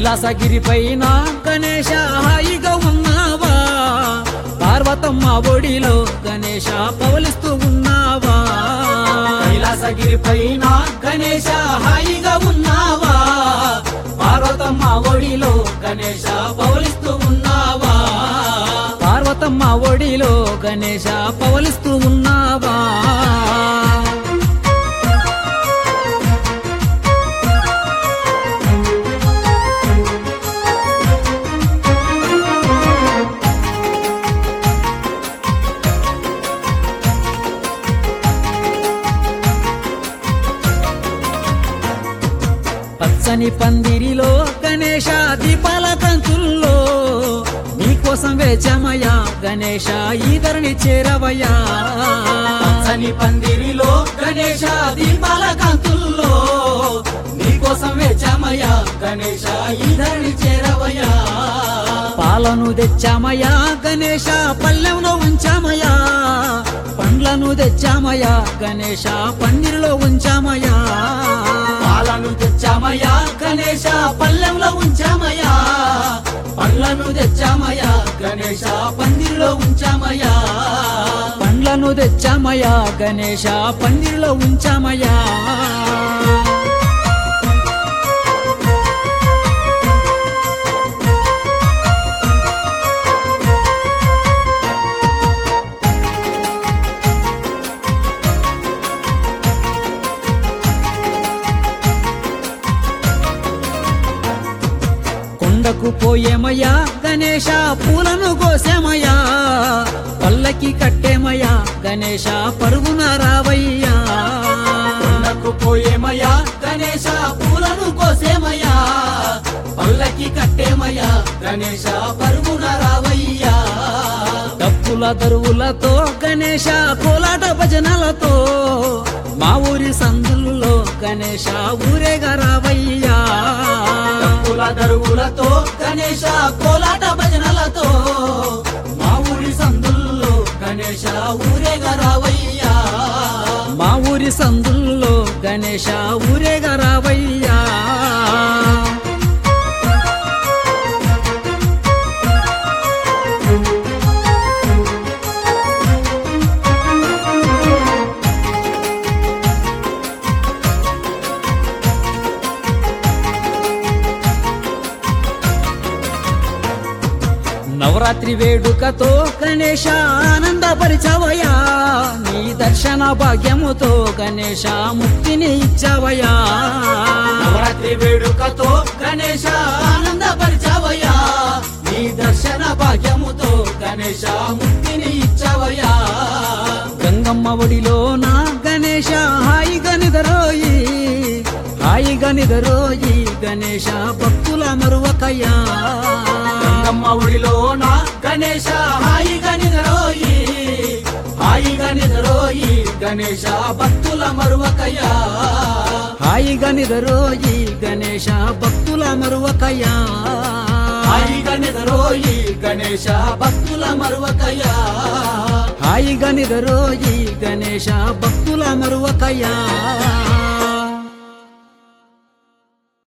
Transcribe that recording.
కైలాసగిరి పైన గణేశ హాయిగా ఉన్నావా పార్వతమ్మ ఒడిలో గణేశ పవలిస్తూ ఉన్నావా కైలాసగిరి పైన గణేశ హాయిగా ఉన్నావా పార్వతమ్మ ఒడిలో గణేశ పవలిస్తూ ఉన్నావా పార్వతమ్మ ఒడిలో గణేశ పవలిస్తూ ఉన్నావా పచ్చని పందిరిలో గణేశ దీపాల కంచుల్లో నీకోసం వేచమయ్యా గణేశ ఈధరణి చేరవయ్యా పచ్చని పందిరిలో గణేశ దీపాల కంచుల్లో నీకోసం వేచమయ్యా గణేశ ఈధరణి చేరవయ్యా పాలను తెచ్చామయ్యా గణేశ పల్లెంలో ఉంచామయ్యా పండ్లను తెచ్చామయ్యా గణేశ పన్నీరులో ఉంచామయ్యా పాలను తెచ్చామయ్యా గణేశ పల్లెంలో ఉంచామయ్యా పండ్లను తెచ్చామయ్యా గణేశ పందిరిలో ఉంచామయ్యా పండ్లను తెచ్చామయ్యా గణేశ పందిరిలో ఉంచామయ్యా కొండకు పోయేమయ్యా గణేశ పూలను కోసేమయ్యా పల్లకి కట్టేమయ్యా గణేశ పరుగున రావయ్యా కొండకు పోయేమయ్యా గణేశ పూలను కోసేమయ్యా పల్లకి కట్టేమయ్యా గణేశ పరుగున రావయ్యా డప్పుల దరువులతో గణేశ కోలాట భజనలతో మా ఊరి సందుల్లో గణేశ ఊరేగా రావయ్యా డప్పుల దరువులతో గణేశ కోలాట భజనలతో మా ఊరి సందుల్లో గణేశ ఊరేగా రావయ్యా మా ఊరి సందుల్లో గణేశ ఊరేగా రావయ్యా నవరాత్రి వేడుకతో గణేశ ఆనందపరిచవయా నీ దర్శన భాగ్యముతో గణేశ ముక్తిని ఇచ్చావయా నవరాత్రి వేడుకతో గణేశ ఆనందపరిచవయా నీ దర్శన భాగ్యముతో గణేశ ముక్తిని ఇచ్చావయా గంగమ్మ ఒడిలో నా గణేశ హాయిగా నిదరోయి హాయిగా నిదరోయి గణేశ భక్తుల మరువకయ్యా గంగమ్మ ఒడిలో నా గణేశ హాయిగా నిదరోయి హాయిగా నిదరోయి గణేశ భక్తుల మరువకయ్యా హాయిగా నిదరోయి గణేశ భక్తుల మరువకయ్యా హాయిగా నిదరోయి గణేశ భక్తుల మరువకయ్యా హాయిగా నిదరోయి గణేశ భక్తుల మరువకయ్యా